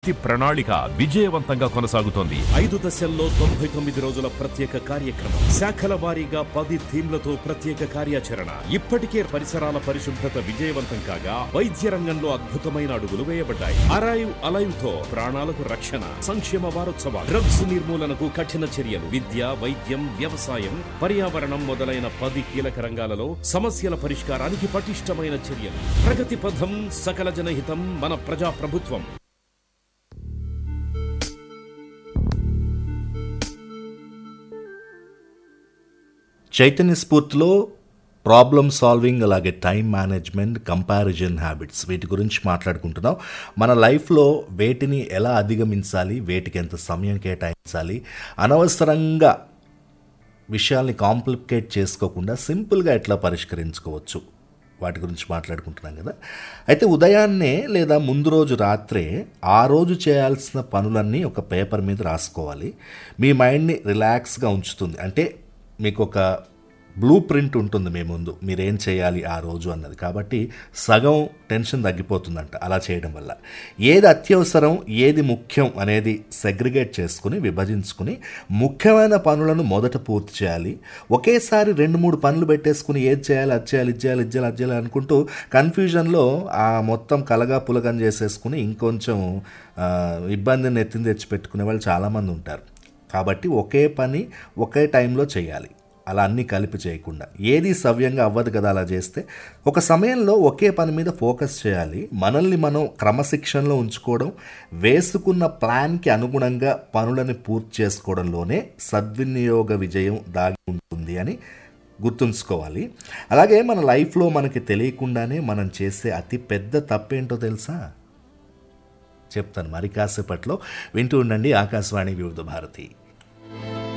పూర్తి ప్రణాళిక విజయవంతంగా కొనసాగుతోంది ఐదు దశల్లో తొంభై తొమ్మిది రోజుల ప్రత్యేక కార్యక్రమం శాఖల వారీగా పది థీమ్లతో ప్రత్యేక కార్యాచరణ ఇప్పటికే పరిసరాల పరిశుభ్రత విజయవంతం కాగా వైద్య రంగంలో అద్భుతమైన అడుగులు వేయబడ్డాయి అరైవ్ అలైవ్ తో ప్రాణాలకు రక్షణ సంక్షేమ వారోత్సవాలు డ్రగ్స్ నిర్మూలనకు కఠిన చర్యలు విద్య వైద్యం వ్యవసాయం పర్యావరణం మొదలైన పది కీలక రంగాలలో సమస్యల పరిష్కారానికి పటిష్టమైన చర్యలు ప్రగతి పథం సకల జనహితం మన ప్రజా ప్రభుత్వం చైతన్య స్ఫూర్తిలో ప్రాబ్లమ్ సాల్వింగ్ అలాగే టైం మేనేజ్మెంట్ కంపారిజన్ హ్యాబిట్స్ వీటి గురించి మాట్లాడుకుంటున్నాం మన లైఫ్లో వేటిని ఎలా అధిగమించాలి వేటికి ఎంత సమయం కేటాయించాలి అనవసరంగా విషయాల్ని కాంప్లికేట్ చేసుకోకుండా సింపుల్గా ఎట్లా పరిష్కరించుకోవచ్చు వాటి గురించి మాట్లాడుకుంటున్నాం కదా అయితే ఉదయాన్నే లేదా ముందు రోజు రాత్రే ఆ రోజు చేయాల్సిన పనులన్నీ ఒక పేపర్ మీద రాసుకోవాలి మీ మైండ్ని రిలాక్స్గా ఉంచుతుంది అంటే మీకు ఒక బ్లూ ప్రింట్ ఉంటుంది మీ ముందు మీరేం చేయాలి ఆ రోజు అన్నది కాబట్టి సగం టెన్షన్ తగ్గిపోతుందంట అలా చేయడం వల్ల ఏది అత్యవసరం ఏది ముఖ్యం అనేది సెగ్రిగేట్ చేసుకుని విభజించుకుని ముఖ్యమైన పనులను మొదట పూర్తి చేయాలి ఒకేసారి రెండు మూడు పనులు పెట్టేసుకుని ఏది చేయాలి అది చేయాలి ఇది చేయాలి ఇది చేయాలి అది చేయాలి అనుకుంటూ కన్ఫ్యూజన్లో ఆ మొత్తం కలగా పులగం చేసేసుకుని ఇంకొంచెం ఆ, ఇబ్బందిని ఎత్తిన తెచ్చి పెట్టుకునే వాళ్ళు చాలామంది ఉంటారు కాబట్టి ఒకే పని ఒకే టైంలో చేయాలి అలా అన్నీ కలిపి చేయకుండా ఏది సవ్యంగా అవ్వదు కదా అలా చేస్తే ఒక సమయంలో ఒకే పని మీద ఫోకస్ చేయాలి మనల్ని మనం క్రమశిక్షణలో ఉంచుకోవడం వేసుకున్న ప్లాన్కి అనుగుణంగా పనులను పూర్తి చేసుకోవడంలోనే సద్వినియోగ విజయం దాగి ఉంటుంది అని గుర్తుంచుకోవాలి అలాగే మన లైఫ్లో మనకి తెలియకుండానే మనం చేసే అతి పెద్ద తప్పేంటో తెలుసా చెప్తాను మరి కాసేపట్లో వింటూ ఉండండి ఆకాశవాణి వివిధ భారతి